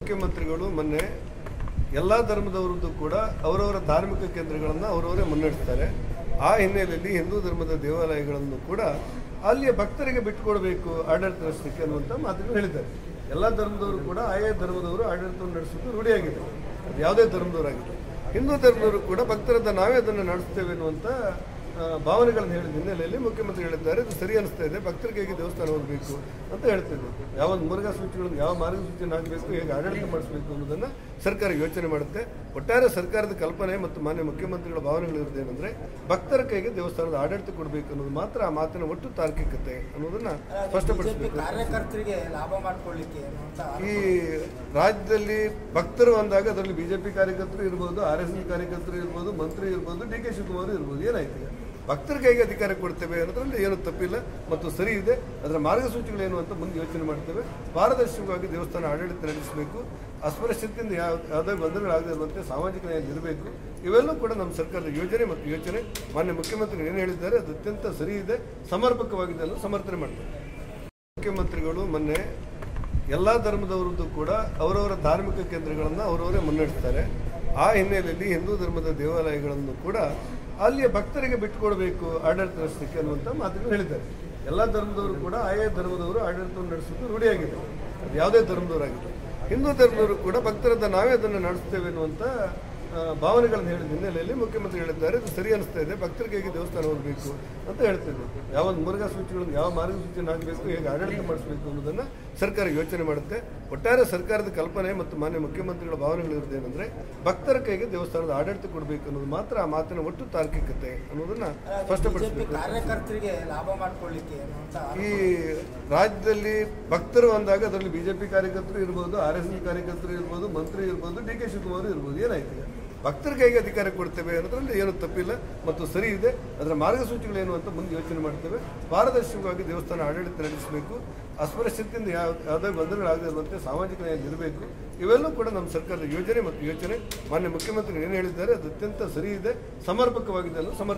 ಮುಖ್ಯಮಂತ್ರಿಗಳು ಮೊನ್ನೆ ಎಲ್ಲ ಧರ್ಮದವರದ್ದು ಕೂಡ ಅವರವರ ಧಾರ್ಮಿಕ ಕೇಂದ್ರಗಳನ್ನು ಅವರವರೇ ಮುನ್ನಡೆಸ್ತಾರೆ ಆ ಹಿನ್ನೆಲೆಯಲ್ಲಿ ಹಿಂದೂ ಧರ್ಮದ ದೇವಾಲಯಗಳನ್ನು ಕೂಡ ಅಲ್ಲಿಯ ಭಕ್ತರಿಗೆ ಬಿಟ್ಟುಕೊಡಬೇಕು ಆಡಳಿತ ನಡೆಸಲಿಕ್ಕೆ ಅನ್ನುವಂಥ ಮಾತುಗಳು ಹೇಳಿದ್ದಾರೆ ಎಲ್ಲ ಧರ್ಮದವರು ಕೂಡ ಆಯಾ ಧರ್ಮದವರು ಆಡಳಿತವನ್ನು ನಡೆಸೋದು ರೂಢಿಯಾಗಿದೆ ಅದು ಯಾವುದೇ ಧರ್ಮದವರಾಗಿದೆ ಹಿಂದೂ ಧರ್ಮದವರು ಕೂಡ ಭಕ್ತರನ್ನ ನಾವೇ ಅದನ್ನು ನಡೆಸ್ತೇವೆ ಅನ್ನುವಂಥ ಆ, ಭಾವನೆಗಳನ್ನು ಹೇಳಿದ ಹಿನ್ನೆಲೆಯಲ್ಲಿ ಮುಖ್ಯಮಂತ್ರಿ ಹೇಳಿದ್ದಾರೆ ಇದು ಸರಿ ಅನಿಸ್ತಾ ಇದೆ ಭಕ್ತರಿಗೆ ಹೇಗೆ ದೇವಸ್ಥಾನ ಹೋಗಬೇಕು ಅಂತ ಹೇಳ್ತಿದ್ರು ಯಾವ ಮಾರ್ಗಸೂಚಿಗಳನ್ನು ಯಾವ ಮಾರ್ಗಸೂಚಿಯನ್ನು ಹಾಕಬೇಕು ಹೇಗೆ ಆಡಳಿತ ಮಾಡಿಸಬೇಕು ಅನ್ನೋದನ್ನು ಸರ್ಕಾರ ಯೋಚನೆ ಮಾಡುತ್ತೆ ಒಟ್ಟಾರೆ ಸರ್ಕಾರದ ಕಲ್ಪನೆ ಮತ್ತು ಮಾನ್ಯ ಮುಖ್ಯಮಂತ್ರಿಗಳ ಭಾವನೆಗಳು ಏನಂದ್ರೆ ಭಕ್ತರ ಕೈಗೆ ದೇವಸ್ಥಾನದ ಆಡಳಿತ ಕೊಡಬೇಕು ಅನ್ನೋದು ಮಾತ್ರ ಆ ಮಾತಿನ ಒಟ್ಟು ತಾರ್ಕಿಕತೆ ಅನ್ನೋದನ್ನ ಬಿಜೆಪಿ ಸ್ಪಷ್ಟಪಡಿಸಬೇಕು ಕಾರ್ಯಕರ್ತರಿಗೆ ಲಾಭ ಮಾಡ್ಕೊಳ್ಳಿಕ್ಕೆ ಅನ್ನುವಂತ ಈ ರಾಜ್ಯದಲ್ಲಿ ಭಕ್ತರು ಅಂದಾಗ ಅದರಲ್ಲಿ ಬಿಜೆಪಿ ಕಾರ್ಯಕರ್ತರು ಇರ್ಬೋದು ಆರ್ ಎಸ್ ಎಸ್ ಕಾರ್ಯಕರ್ತರು ಇರ್ಬೋದು ಮಂತ್ರಿ ಇರ್ಬೋದು ಡಿ ಕೆ ಶಿವಕುಮಾರ್ ಇರ್ಬೋದು ಏನಾಯ್ತು ಈಗ ಭಕ್ತರ ಕೈಗೆ ಅಧಿಕಾರ ಕೊಡ್ತೇವೆ ಅನ್ನೋದ್ರಲ್ಲಿ ಏನು ತಪ್ಪಿಲ್ಲ ಮತ್ತು ಸರಿ ಇದೆ ಅದರ ಮಾರ್ಗಸೂಚಿಗಳೇನು ಅಂತ ಮುಂದೆ ಯೋಚನೆ ಮಾಡ್ತೇವೆ ಪಾರದರ್ಶಕವಾಗಿ ದೇವಸ್ಥಾನ ಆಡಳಿತ ನಡೆಸಬೇಕು ಅಸ್ಪೃಶ್ಯತೆಯಿಂದ ಯಾವ ಯಾವುದೇ ಗೊಂದಲಗಳಾಗದೇ ಇರುವಂತೆ ಸಾಮಾಜಿಕ ನ್ಯಾಯ ಇರಬೇಕು ಇವೆಲ್ಲವೂ ಕೂಡ ನಮ್ಮ ಸರ್ಕಾರದ ಯೋಜನೆ ಮತ್ತು ಯೋಚನೆ ಮಾನ್ಯ ಮುಖ್ಯಮಂತ್ರಿ ಏನು ಹೇಳಿದ್ದಾರೆ ಅದು ಅತ್ಯಂತ ಸರಿ ಇದೆ ಸಮರ್ಪಕವಾಗಿದೆ ಅನ್ನೋ ಸಮರ್ಥನೆ ಮಾಡ್ತಾರೆ ಮುಖ್ಯಮಂತ್ರಿಗಳು ಮೊನ್ನೆ ಎಲ್ಲ ಧರ್ಮದವರದ್ದು ಕೂಡ ಅವರವರ ಧಾರ್ಮಿಕ ಕೇಂದ್ರಗಳನ್ನು ಅವರವರೇ ಮುನ್ನಡೆಸ್ತಾರೆ ಆ ಹಿನ್ನೆಲೆಯಲ್ಲಿ ಹಿಂದೂ ಧರ್ಮದ ದೇವಾಲಯಗಳನ್ನು ಕೂಡ ಅಲ್ಲಿಯ ಭಕ್ತರಿಗೆ ಬಿಟ್ಟುಕೊಡಬೇಕು ಆಡಳಿತ ನಡೆಸಲಿಕ್ಕೆ ಅನ್ನುವಂಥ ಮಾತುಗಳು ಹೇಳಿದ್ದಾರೆ ಎಲ್ಲ ಧರ್ಮದವರು ಕೂಡ ಆಯಾ ಧರ್ಮದವರು ಆಡಳಿತವನ್ನು ನಡೆಸೋದು ರೂಢಿಯಾಗಿದೆ ಅದು ಯಾವುದೇ ಧರ್ಮದವರಾಗಿದೆ ಹಿಂದೂ ಧರ್ಮದವರು ಕೂಡ ಭಕ್ತರನ್ನ ನಾವೇ ಅದನ್ನು ನಡೆಸ್ತೇವೆ ಅನ್ನುವಂಥ ಆ, ಭಾವನೆಗಳನ್ನು ಹೇಳಿದ ಹಿನ್ನೆಲೆಯಲ್ಲಿ ಮುಖ್ಯಮಂತ್ರಿ ಹೇಳಿದ್ದಾರೆ ಇದು ಸರಿ ಅನಿಸ್ತಾ ಇದೆ ಭಕ್ತರಿಗೆ ಹೇಗೆ ದೇವಸ್ಥಾನ ಹೋಗಬೇಕು ಅಂತ ಹೇಳ್ತಿದ್ರು ಯಾವ ಮಾರ್ಗಸೂಚಿಗಳನ್ನು ಯಾವ ಮಾರ್ಗಸೂಚಿಯನ್ನು ಹಾಕಬೇಕು ಹೇಗೆ ಆಡಳಿತ ಮಾಡಿಸಬೇಕು ಅನ್ನೋದನ್ನ ಸರ್ಕಾರ ಯೋಚನೆ ಮಾಡುತ್ತೆ ಒಟ್ಟಾರೆ ಸರ್ಕಾರದ ಕಲ್ಪನೆ ಮತ್ತು ಮಾನ್ಯ ಮುಖ್ಯಮಂತ್ರಿಗಳ ಭಾವನೆಗಳು ಏನಂದ್ರೆ ಭಕ್ತರ ಕೈಗೆ ದೇವಸ್ಥಾನದ ಆಡಳಿತ ಕೊಡಬೇಕು ಅನ್ನೋದು ಮಾತ್ರ ಆ ಮಾತಿನ ಒಟ್ಟು ತಾರ್ಕಿಕತೆ ಅನ್ನೋದನ್ನ ಬಿಜೆಪಿ ಸ್ಪಷ್ಟಪಡಿಸಬೇಕು ಕಾರ್ಯಕರ್ತರಿಗೆ ಲಾಭ ಮಾಡ್ಕೊಳ್ಳಿಕ್ಕೆ ಅನ್ನುವಂತ ಈ ರಾಜ್ಯದಲ್ಲಿ ಭಕ್ತರು ಅಂದಾಗ ಅದರಲ್ಲಿ ಬಿಜೆಪಿ ಕಾರ್ಯಕರ್ತರು ಇರ್ಬೋದು ಆರ್ ಎಸ್ ಎಸ್ ಕಾರ್ಯಕರ್ತರು ಇರ್ಬೋದು ಮಂತ್ರಿ ಇರ್ಬೋದು ಡಿ ಕೆ ಶಿವಕುಮಾರ್ ಇರ್ಬೋದು ಏನಾಯ್ತು ಈಗ ಭಕ್ತರ ಕೈಗೆ ಅಧಿಕಾರ ಕೊಡ್ತೇವೆ ಅನ್ನೋದ್ರಲ್ಲಿ ಏನು ತಪ್ಪಿಲ್ಲ ಮತ್ತು ಸರಿ ಇದೆ ಅದರ ಮಾರ್ಗಸೂಚಿಗಳೇನು ಅಂತ ಮುಂದೆ ಯೋಚನೆ ಮಾಡ್ತೇವೆ ಪಾರದರ್ಶಕವಾಗಿ ದೇವಸ್ಥಾನ ಆಡಳಿತ ನಡೆಸಬೇಕು ಅಸ್ಪೃಶ್ಯತೆಯಿಂದ ಯಾವ ಯಾವುದೇ ಗೊಂದಲಗಳಾಗದೇ ಇರುವಂತೆ ಸಾಮಾಜಿಕ ನ್ಯಾಯ ಇರಬೇಕು ಇವೆಲ್ಲವೂ ಕೂಡ ನಮ್ಮ ಸರ್ಕಾರದ ಯೋಜನೆ ಮತ್ತು ಯೋಚನೆ ಮಾನ್ಯ ಮುಖ್ಯಮಂತ್ರಿ ಏನು ಹೇಳಿದ್ದಾರೆ ಅದು ಅತ್ಯಂತ ಸರಿ ಇದೆ ಸಮರ್ಪಕವಾಗಿದೆ ಅನ್ನೋ ಸಮರ್ಥ